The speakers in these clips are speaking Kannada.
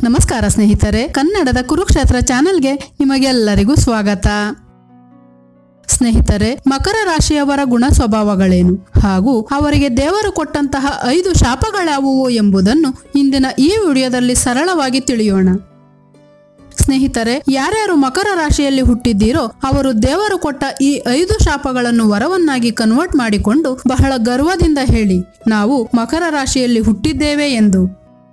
ನಮಸ್ಕಾರ ಸ್ನೇಹಿತರೆ ಕನ್ನಡದ ಕುರುಕ್ಷೇತ್ರ ಚಾನೆಲ್ಗೆ ನಿಮಗೆಲ್ಲರಿಗೂ ಸ್ವಾಗತ ಸ್ನೇಹಿತರೆ ಮಕರ ರಾಶಿಯವರ ಗುಣ ಸ್ವಭಾವಗಳೇನು ಹಾಗೂ ಅವರಿಗೆ ದೇವರು ಕೊಟ್ಟಂತಹ ಐದು ಶಾಪಗಳ್ಯಾವುವು ಎಂಬುದನ್ನು ಇಂದಿನ ಈ ವಿಡಿಯೋದಲ್ಲಿ ಸರಳವಾಗಿ ತಿಳಿಯೋಣ ಸ್ನೇಹಿತರೆ ಯಾರ್ಯಾರು ಮಕರ ರಾಶಿಯಲ್ಲಿ ಹುಟ್ಟಿದ್ದೀರೋ ಅವರು ದೇವರು ಕೊಟ್ಟ ಈ ಐದು ಶಾಪಗಳನ್ನು ವರವನ್ನಾಗಿ ಕನ್ವರ್ಟ್ ಮಾಡಿಕೊಂಡು ಬಹಳ ಗರ್ವದಿಂದ ಹೇಳಿ ನಾವು ಮಕರ ರಾಶಿಯಲ್ಲಿ ಹುಟ್ಟಿದ್ದೇವೆ ಎಂದು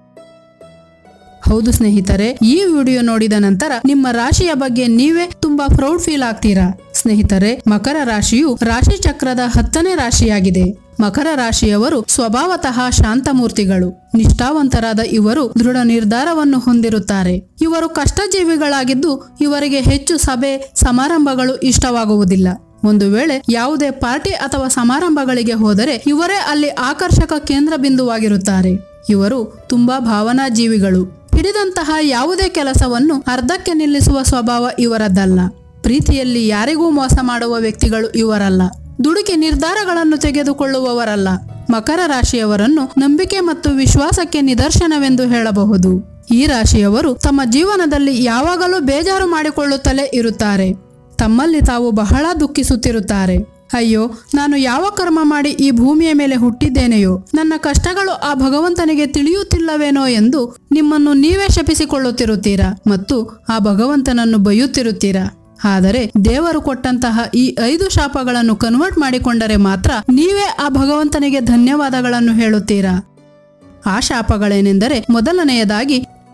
ಹೌದು ಸ್ನೇಹಿತರೆ ಈ ವಿಡಿಯೋ ನೋಡಿದ ನಂತರ ನಿಮ್ಮ ರಾಶಿಯ ಬಗ್ಗೆ ನೀವೇ ತುಂಬಾ ಪ್ರೌಡ್ ಫೀಲ್ ಆಗ್ತೀರಾ ಸ್ನೇಹಿತರೆ ಮಕರ ರಾಶಿಯು ರಾಶಿ ಚಕ್ರದ ಹತ್ತನೇ ರಾಶಿಯಾಗಿದೆ ಮಕರ ರಾಶಿಯವರು ಸ್ವಭಾವತಃ ಶಾಂತಮೂರ್ತಿಗಳು ನಿಷ್ಠಾವಂತರಾದ ಇವರು ದೃಢ ನಿರ್ಧಾರವನ್ನು ಹೊಂದಿರುತ್ತಾರೆ ಇವರು ಕಷ್ಟಜೀವಿಗಳಾಗಿದ್ದು ಇವರಿಗೆ ಹೆಚ್ಚು ಸಭೆ ಸಮಾರಂಭಗಳು ಇಷ್ಟವಾಗುವುದಿಲ್ಲ ಒಂದು ವೇಳೆ ಯಾವುದೇ ಪಾರ್ಟಿ ಅಥವಾ ಸಮಾರಂಭಗಳಿಗೆ ಹೋದರೆ ಇವರೇ ಅಲ್ಲಿ ಆಕರ್ಷಕ ಕೇಂದ್ರ ಬಿಂದುವಾಗಿರುತ್ತಾರೆ ಇವರು ತುಂಬಾ ಭಾವನಾ ಜೀವಿಗಳು ಹಿಡಿದಂತಹ ಯಾವುದೇ ಕೆಲಸವನ್ನು ಅರ್ಧಕ್ಕೆ ನಿಲ್ಲಿಸುವ ಸ್ವಭಾವ ಇವರದ್ದಲ್ಲ ಪ್ರೀತಿಯಲ್ಲಿ ಯಾರಿಗೂ ಮೋಸ ಮಾಡುವ ವ್ಯಕ್ತಿಗಳು ಇವರಲ್ಲ ದುಡುಕಿ ನಿರ್ಧಾರಗಳನ್ನು ತೆಗೆದುಕೊಳ್ಳುವವರಲ್ಲ ಮಕರ ರಾಶಿಯವರನ್ನು ನಂಬಿಕೆ ಮತ್ತು ವಿಶ್ವಾಸಕ್ಕೆ ನಿದರ್ಶನವೆಂದು ಹೇಳಬಹುದು ಈ ರಾಶಿಯವರು ತಮ್ಮ ಜೀವನದಲ್ಲಿ ಯಾವಾಗಲೂ ಬೇಜಾರು ಮಾಡಿಕೊಳ್ಳುತ್ತಲೇ ಇರುತ್ತಾರೆ ತಮ್ಮಲ್ಲಿ ತಾವು ಬಹಳ ದುಃಖಿಸುತ್ತಿರುತ್ತಾರೆ ಅಯ್ಯೋ ನಾನು ಯಾವ ಕರ್ಮ ಮಾಡಿ ಈ ಭೂಮಿಯ ಮೇಲೆ ಹುಟ್ಟಿದ್ದೇನೆಯೋ ನನ್ನ ಕಷ್ಟಗಳು ಆ ಭಗವಂತನಿಗೆ ತಿಳಿಯುತ್ತಿಲ್ಲವೇನೋ ಎಂದು ನಿಮ್ಮನ್ನು ನೀವೇ ಶಪಿಸಿಕೊಳ್ಳುತ್ತಿರುತ್ತೀರಾ ಮತ್ತು ಆ ಭಗವಂತನನ್ನು ಬೈಯುತ್ತಿರುತ್ತೀರಾ ಆದರೆ ದೇವರು ಕೊಟ್ಟಂತಹ ಈ ಐದು ಶಾಪಗಳನ್ನು ಕನ್ವರ್ಟ್ ಮಾಡಿಕೊಂಡರೆ ಮಾತ್ರ ನೀವೇ ಆ ಭಗವಂತನಿಗೆ ಧನ್ಯವಾದಗಳನ್ನು ಹೇಳುತ್ತೀರಾ ಆ ಶಾಪಗಳೇನೆಂದರೆ ಮೊದಲನೆಯದಾಗಿ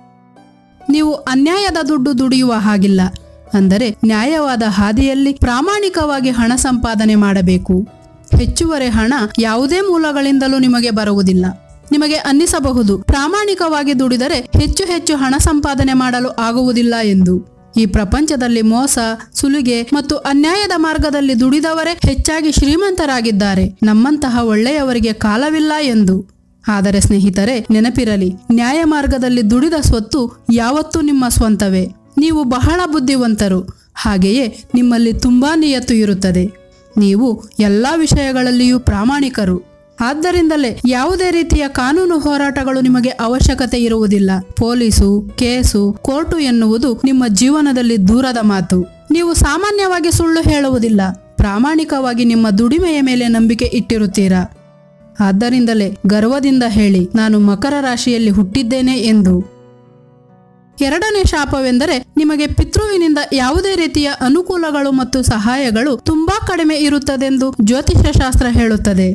ನೀವು ಅನ್ಯಾಯದ ದುಡ್ಡು ದುಡಿಯುವ ಹಾಗಿಲ್ಲ ಅಂದರೆ ನ್ಯಾಯವಾದ ಹಾದಿಯಲ್ಲಿ ಪ್ರಾಮಾಣಿಕವಾಗಿ ಹಣ ಸಂಪಾದನೆ ಮಾಡಬೇಕು ಹೆಚ್ಚುವರಿ ಹಣ ಯಾವುದೇ ಮೂಲಗಳಿಂದಲೂ ನಿಮಗೆ ಬರುವುದಿಲ್ಲ ನಿಮಗೆ ಅನ್ನಿಸಬಹುದು ಪ್ರಾಮಾಣಿಕವಾಗಿ ದುಡಿದರೆ ಹೆಚ್ಚು ಹೆಚ್ಚು ಹಣ ಸಂಪಾದನೆ ಮಾಡಲು ಆಗುವುದಿಲ್ಲ ಎಂದು ಈ ಪ್ರಪಂಚದಲ್ಲಿ ಮೋಸ ಸುಲಿಗೆ ಮತ್ತು ಅನ್ಯಾಯದ ಮಾರ್ಗದಲ್ಲಿ ದುಡಿದವರೇ ಹೆಚ್ಚಾಗಿ ಶ್ರೀಮಂತರಾಗಿದ್ದಾರೆ ನಮ್ಮಂತಹ ಒಳ್ಳೆಯವರಿಗೆ ಕಾಲವಿಲ್ಲ ಎಂದು ಆದರೆ ಸ್ನೇಹಿತರೆ ನೆನಪಿರಲಿ ನ್ಯಾಯ ಮಾರ್ಗದಲ್ಲಿ ದುಡಿದ ಸ್ವತ್ತು ಯಾವತ್ತೂ ನಿಮ್ಮ ಸ್ವಂತವೇ ನೀವು ಬಹಳ ಬುದ್ಧಿವಂತರು ಹಾಗೆಯೇ ನಿಮ್ಮಲ್ಲಿ ತುಂಬಾ ನಿಯತ್ತು ಇರುತ್ತದೆ ನೀವು ಎಲ್ಲ ವಿಷಯಗಳಲ್ಲಿಯೂ ಪ್ರಾಮಾಣಿಕರು ಆದ್ದರಿಂದಲೇ ಯಾವುದೇ ರೀತಿಯ ಕಾನೂನು ಹೋರಾಟಗಳು ನಿಮಗೆ ಅವಶ್ಯಕತೆ ಇರುವುದಿಲ್ಲ ಪೊಲೀಸು ಕೇಸು ಕೋರ್ಟು ಎನ್ನುವುದು ನಿಮ್ಮ ಜೀವನದಲ್ಲಿ ದೂರದ ಮಾತು ನೀವು ಸಾಮಾನ್ಯವಾಗಿ ಸುಳ್ಳು ಹೇಳುವುದಿಲ್ಲ ಪ್ರಾಮಾಣಿಕವಾಗಿ ನಿಮ್ಮ ದುಡಿಮೆಯ ಮೇಲೆ ನಂಬಿಕೆ ಇಟ್ಟಿರುತ್ತೀರಾ ಆದ್ದರಿಂದಲೇ ಗರ್ವದಿಂದ ಹೇಳಿ ನಾನು ಮಕರ ರಾಶಿಯಲ್ಲಿ ಹುಟ್ಟಿದ್ದೇನೆ ಎಂದು ಎರಡನೇ ಶಾಪವೆಂದರೆ ನಿಮಗೆ ಪಿತೃವಿನಿಂದ ಯಾವುದೇ ರೀತಿಯ ಅನುಕೂಲಗಳು ಮತ್ತು ಸಹಾಯಗಳು ತುಂಬಾ ಕಡಿಮೆ ಇರುತ್ತದೆಂದು ಜ್ಯೋತಿಷ್ಯ ಶಾಸ್ತ್ರ ಹೇಳುತ್ತದೆ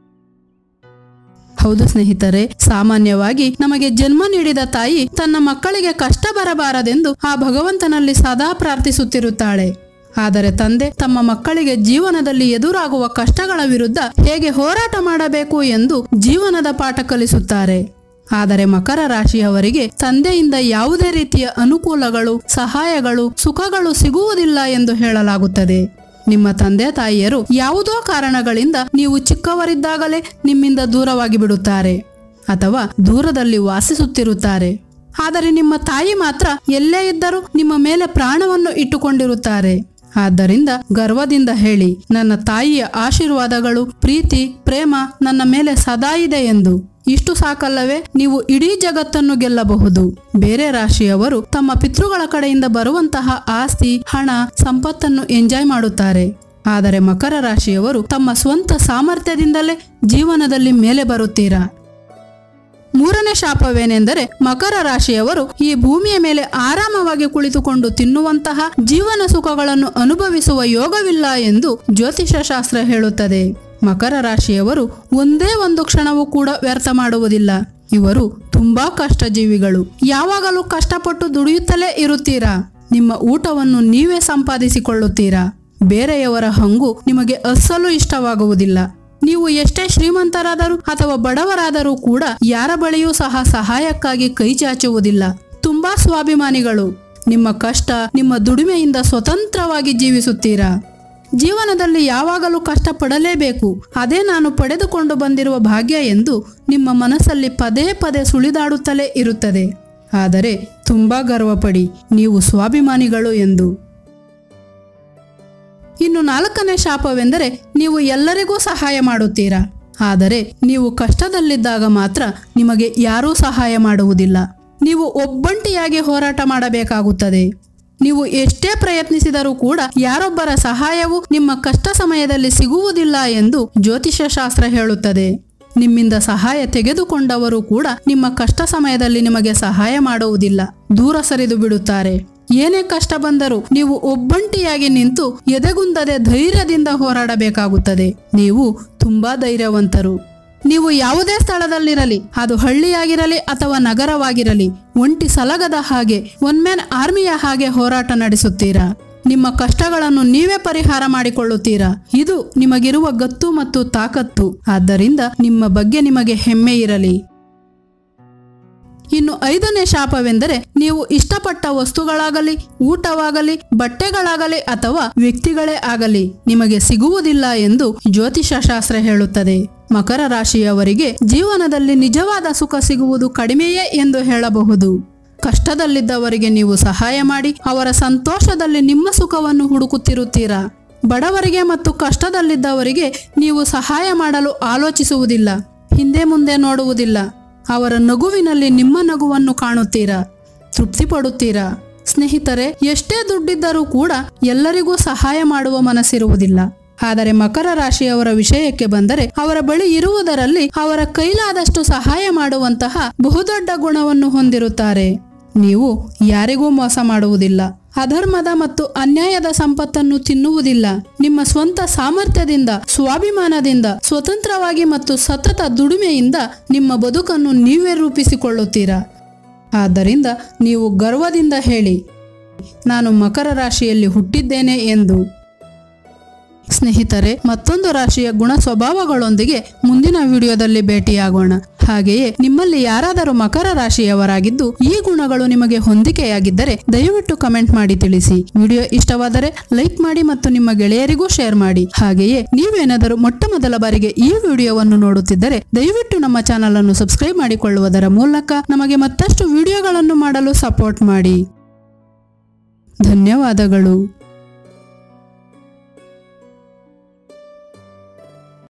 ಹೌದು ಸ್ನೇಹಿತರೆ ಸಾಮಾನ್ಯವಾಗಿ ನಮಗೆ ಜನ್ಮ ನೀಡಿದ ತಾಯಿ ತನ್ನ ಮಕ್ಕಳಿಗೆ ಕಷ್ಟ ಬರಬಾರದೆಂದು ಆ ಭಗವಂತನಲ್ಲಿ ಸದಾ ಪ್ರಾರ್ಥಿಸುತ್ತಿರುತ್ತಾಳೆ ಆದರೆ ತಂದೆ ತಮ್ಮ ಮಕ್ಕಳಿಗೆ ಜೀವನದಲ್ಲಿ ಎದುರಾಗುವ ಕಷ್ಟಗಳ ವಿರುದ್ಧ ಹೇಗೆ ಹೋರಾಟ ಮಾಡಬೇಕು ಎಂದು ಜೀವನದ ಪಾಠ ಕಲಿಸುತ್ತಾರೆ ಆದರೆ ಮಕರ ರಾಶಿಯವರಿಗೆ ತಂದೆಯಿಂದ ಯಾವುದೇ ರೀತಿಯ ಅನುಕೂಲಗಳು ಸಹಾಯಗಳು ಸುಖಗಳು ಸಿಗುವುದಿಲ್ಲ ಎಂದು ಹೇಳಲಾಗುತ್ತದೆ ನಿಮ್ಮ ತಂದೆ ತಾಯಿಯರು ಯಾವುದೋ ಕಾರಣಗಳಿಂದ ನೀವು ಚಿಕ್ಕವರಿದ್ದಾಗಲೇ ನಿಮ್ಮಿಂದ ದೂರವಾಗಿ ಬಿಡುತ್ತಾರೆ ಅಥವಾ ದೂರದಲ್ಲಿ ವಾಸಿಸುತ್ತಿರುತ್ತಾರೆ ಆದರೆ ನಿಮ್ಮ ತಾಯಿ ಮಾತ್ರ ಎಲ್ಲೇ ಇದ್ದರೂ ನಿಮ್ಮ ಮೇಲೆ ಪ್ರಾಣವನ್ನು ಇಟ್ಟುಕೊಂಡಿರುತ್ತಾರೆ ಆದ್ದರಿಂದ ಗರ್ವದಿಂದ ಹೇಳಿ ನನ್ನ ತಾಯಿಯ ಆಶೀರ್ವಾದಗಳು ಪ್ರೀತಿ ಪ್ರೇಮ ನನ್ನ ಮೇಲೆ ಸದಾ ಇದೆ ಎಂದು ಇಷ್ಟು ಸಾಕಲ್ಲವೇ ನೀವು ಇಡೀ ಜಗತ್ತನ್ನು ಗೆಲ್ಲಬಹುದು ಬೇರೆ ರಾಶಿಯವರು ತಮ್ಮ ಪಿತೃಗಳ ಕಡೆಯಿಂದ ಬರುವಂತಹ ಆಸ್ತಿ ಹಣ ಸಂಪತ್ತನ್ನು ಎಂಜಾಯ್ ಮಾಡುತ್ತಾರೆ ಆದರೆ ಮಕರ ರಾಶಿಯವರು ತಮ್ಮ ಸ್ವಂತ ಸಾಮರ್ಥ್ಯದಿಂದಲೇ ಜೀವನದಲ್ಲಿ ಮೇಲೆ ಬರುತ್ತೀರಾ ಮೂರನೇ ಶಾಪವೇನೆಂದರೆ ಮಕರ ರಾಶಿಯವರು ಈ ಭೂಮಿಯ ಮೇಲೆ ಆರಾಮವಾಗಿ ಕುಳಿತುಕೊಂಡು ತಿನ್ನುವಂತಹ ಜೀವನ ಸುಖಗಳನ್ನು ಅನುಭವಿಸುವ ಯೋಗವಿಲ್ಲ ಎಂದು ಜ್ಯೋತಿಷ ಶಾಸ್ತ್ರ ಹೇಳುತ್ತದೆ ಮಕರ ರಾಶಿಯವರು ಒಂದೇ ಒಂದು ಕ್ಷಣವೂ ಕೂಡ ವ್ಯರ್ಥ ಮಾಡುವುದಿಲ್ಲ ಇವರು ತುಂಬಾ ಕಷ್ಟಜೀವಿಗಳು ಯಾವಾಗಲೂ ಕಷ್ಟಪಟ್ಟು ದುಡಿಯುತ್ತಲೇ ಇರುತ್ತೀರಾ ನಿಮ್ಮ ಊಟವನ್ನು ನೀವೇ ಸಂಪಾದಿಸಿಕೊಳ್ಳುತ್ತೀರಾ ಬೇರೆಯವರ ಹಂಗು ನಿಮಗೆ ಅಸ್ಸಲು ಇಷ್ಟವಾಗುವುದಿಲ್ಲ ನೀವು ಎಷ್ಟೇ ಶ್ರೀಮಂತರಾದರೂ ಅಥವಾ ಬಡವರಾದರೂ ಕೂಡ ಯಾರ ಬಳಿಯೂ ಸಹ ಸಹಾಯಕ್ಕಾಗಿ ಕೈ ಚಾಚುವುದಿಲ್ಲ ತುಂಬಾ ಸ್ವಾಭಿಮಾನಿಗಳು ನಿಮ್ಮ ಕಷ್ಟ ನಿಮ್ಮ ದುಡಿಮೆಯಿಂದ ಸ್ವತಂತ್ರವಾಗಿ ಜೀವಿಸುತ್ತೀರಾ ಜೀವನದಲ್ಲಿ ಯಾವಾಗಲೂ ಕಷ್ಟಪಡಲೇಬೇಕು ಅದೇ ನಾನು ಪಡೆದುಕೊಂಡು ಬಂದಿರುವ ಭಾಗ್ಯ ಎಂದು ನಿಮ್ಮ ಮನಸ್ಸಲ್ಲಿ ಪದೇ ಪದೇ ಸುಳಿದಾಡುತ್ತಲೇ ಇರುತ್ತದೆ ಆದರೆ ತುಂಬಾ ಗರ್ವಪಡಿ ನೀವು ಸ್ವಾಭಿಮಾನಿಗಳು ಎಂದು ಇನ್ನು ನಾಲ್ಕನೇ ಶಾಪವೆಂದರೆ ನೀವು ಎಲ್ಲರಿಗೂ ಸಹಾಯ ಮಾಡುತ್ತೀರಾ ಆದರೆ ನೀವು ಕಷ್ಟದಲ್ಲಿದ್ದಾಗ ಮಾತ್ರ ನಿಮಗೆ ಯಾರೂ ಸಹಾಯ ಮಾಡುವುದಿಲ್ಲ ನೀವು ಒಬ್ಬಂಟಿಯಾಗಿ ಹೋರಾಟ ಮಾಡಬೇಕಾಗುತ್ತದೆ ನೀವು ಎಷ್ಟೇ ಪ್ರಯತ್ನಿಸಿದರೂ ಕೂಡ ಯಾರೊಬ್ಬರ ಸಹಾಯವು ನಿಮ್ಮ ಕಷ್ಟ ಸಮಯದಲ್ಲಿ ಸಿಗುವುದಿಲ್ಲ ಎಂದು ಜ್ಯೋತಿಷ್ಯ ಶಾಸ್ತ್ರ ಹೇಳುತ್ತದೆ ನಿಮ್ಮಿಂದ ಸಹಾಯ ತೆಗೆದುಕೊಂಡವರು ಕೂಡ ನಿಮ್ಮ ಕಷ್ಟ ಸಮಯದಲ್ಲಿ ನಿಮಗೆ ಸಹಾಯ ಮಾಡುವುದಿಲ್ಲ ದೂರ ಸರಿದು ಬಿಡುತ್ತಾರೆ ಏನೇ ಕಷ್ಟ ಬಂದರೂ ನೀವು ಒಬ್ಬಂಟಿಯಾಗಿ ನಿಂತು ಎದೆಗುಂದದೆ ಧೈರ್ಯದಿಂದ ಹೋರಾಡಬೇಕಾಗುತ್ತದೆ ನೀವು ತುಂಬಾ ಧೈರ್ಯವಂತರು ನೀವು ಯಾವುದೇ ಸ್ಥಳದಲ್ಲಿರಲಿ ಅದು ಹಳ್ಳಿಯಾಗಿರಲಿ ಅಥವಾ ನಗರವಾಗಿರಲಿ ಒಂಟಿ ಸಲಗದ ಹಾಗೆ ಒನ್ ಮ್ಯಾನ್ ಆರ್ಮಿಯ ಹಾಗೆ ಹೋರಾಟ ನಡೆಸುತ್ತೀರಾ ನಿಮ್ಮ ಕಷ್ಟಗಳನ್ನು ನೀವೇ ಪರಿಹಾರ ಮಾಡಿಕೊಳ್ಳುತ್ತೀರಾ ಇದು ನಿಮಗಿರುವ ಗತ್ತು ಮತ್ತು ತಾಕತ್ತು ಆದ್ದರಿಂದ ನಿಮ್ಮ ಬಗ್ಗೆ ನಿಮಗೆ ಹೆಮ್ಮೆ ಇರಲಿ ಇನ್ನು ಐದನೇ ಶಾಪವೆಂದರೆ ನೀವು ಇಷ್ಟಪಟ್ಟ ವಸ್ತುಗಳಾಗಲಿ ಊಟವಾಗಲಿ ಬಟ್ಟೆಗಳಾಗಲಿ ಅಥವಾ ವ್ಯಕ್ತಿಗಳೇ ಆಗಲಿ ನಿಮಗೆ ಸಿಗುವುದಿಲ್ಲ ಎಂದು ಜ್ಯೋತಿಷ ಶಾಸ್ತ್ರ ಹೇಳುತ್ತದೆ ಮಕರ ರಾಶಿಯವರಿಗೆ ಜೀವನದಲ್ಲಿ ನಿಜವಾದ ಸುಖ ಸಿಗುವುದು ಕಡಿಮೆಯೇ ಎಂದು ಹೇಳಬಹುದು ಕಷ್ಟದಲ್ಲಿದ್ದವರಿಗೆ ನೀವು ಸಹಾಯ ಮಾಡಿ ಅವರ ಸಂತೋಷದಲ್ಲಿ ನಿಮ್ಮ ಸುಖವನ್ನು ಹುಡುಕುತ್ತಿರುತ್ತೀರಾ ಬಡವರಿಗೆ ಮತ್ತು ಕಷ್ಟದಲ್ಲಿದ್ದವರಿಗೆ ನೀವು ಸಹಾಯ ಮಾಡಲು ಆಲೋಚಿಸುವುದಿಲ್ಲ ಹಿಂದೆ ಮುಂದೆ ನೋಡುವುದಿಲ್ಲ ಅವರ ನಗುವಿನಲ್ಲಿ ನಿಮ್ಮ ನಗುವನ್ನು ಕಾಣುತ್ತೀರಾ ತೃಪ್ತಿ ಪಡುತ್ತೀರಾ ಸ್ನೇಹಿತರೆ ಎಷ್ಟೇ ದುಡ್ಡಿದ್ದರೂ ಕೂಡ ಎಲ್ಲರಿಗೂ ಸಹಾಯ ಮಾಡುವ ಮನಸ್ಸಿರುವುದಿಲ್ಲ ಆದರೆ ಮಕರ ರಾಶಿಯವರ ವಿಷಯಕ್ಕೆ ಬಂದರೆ ಅವರ ಬಳಿ ಇರುವುದರಲ್ಲಿ ಅವರ ಕೈಲಾದಷ್ಟು ಸಹಾಯ ಮಾಡುವಂತಹ ಬಹುದೊಡ್ಡ ಗುಣವನ್ನು ಹೊಂದಿರುತ್ತಾರೆ ನೀವು ಯಾರಿಗೂ ಮೋಸ ಮಾಡುವುದಿಲ್ಲ ಅಧರ್ಮದ ಮತ್ತು ಅನ್ಯಾಯದ ಸಂಪತ್ತನ್ನು ತಿನ್ನುವುದಿಲ್ಲ ನಿಮ್ಮ ಸ್ವಂತ ಸಾಮರ್ಥ್ಯದಿಂದ ಸ್ವಾಭಿಮಾನದಿಂದ ಸ್ವತಂತ್ರವಾಗಿ ಮತ್ತು ಸತತ ದುಡಿಮೆಯಿಂದ ನಿಮ್ಮ ಬದುಕನ್ನು ನೀವೇ ರೂಪಿಸಿಕೊಳ್ಳುತ್ತೀರಾ ಆದ್ದರಿಂದ ನೀವು ಗರ್ವದಿಂದ ಹೇಳಿ ನಾನು ಮಕರ ರಾಶಿಯಲ್ಲಿ ಹುಟ್ಟಿದ್ದೇನೆ ಎಂದು ಸ್ನೇಹಿತರೆ ಮತ್ತೊಂದು ರಾಶಿಯ ಗುಣ ಸ್ವಭಾವಗಳೊಂದಿಗೆ ಮುಂದಿನ ವಿಡಿಯೋದಲ್ಲಿ ಭೇಟಿಯಾಗೋಣ ಹಾಗೆಯೇ ನಿಮ್ಮಲ್ಲಿ ಯಾರಾದರೂ ಮಕರ ರಾಶಿಯವರಾಗಿದ್ದು ಈ ಗುಣಗಳು ನಿಮಗೆ ಹೊಂದಿಕೆಯಾಗಿದ್ದರೆ ದಯವಿಟ್ಟು ಕಮೆಂಟ್ ಮಾಡಿ ತಿಳಿಸಿ ವಿಡಿಯೋ ಇಷ್ಟವಾದರೆ ಲೈಕ್ ಮಾಡಿ ಮತ್ತು ನಿಮ್ಮ ಗೆಳೆಯರಿಗೂ ಶೇರ್ ಮಾಡಿ ಹಾಗೆಯೇ ನೀವೇನಾದರೂ ಮೊಟ್ಟ ಮೊದಲ ಬಾರಿಗೆ ಈ ವಿಡಿಯೋವನ್ನು ನೋಡುತ್ತಿದ್ದರೆ ದಯವಿಟ್ಟು ನಮ್ಮ ಚಾನಲ್ ಅನ್ನು ಸಬ್ಸ್ಕ್ರೈಬ್ ಮಾಡಿಕೊಳ್ಳುವುದರ ಮೂಲಕ ನಮಗೆ ಮತ್ತಷ್ಟು ವಿಡಿಯೋಗಳನ್ನು ಮಾಡಲು ಸಪೋರ್ಟ್ ಮಾಡಿ ಧನ್ಯವಾದಗಳು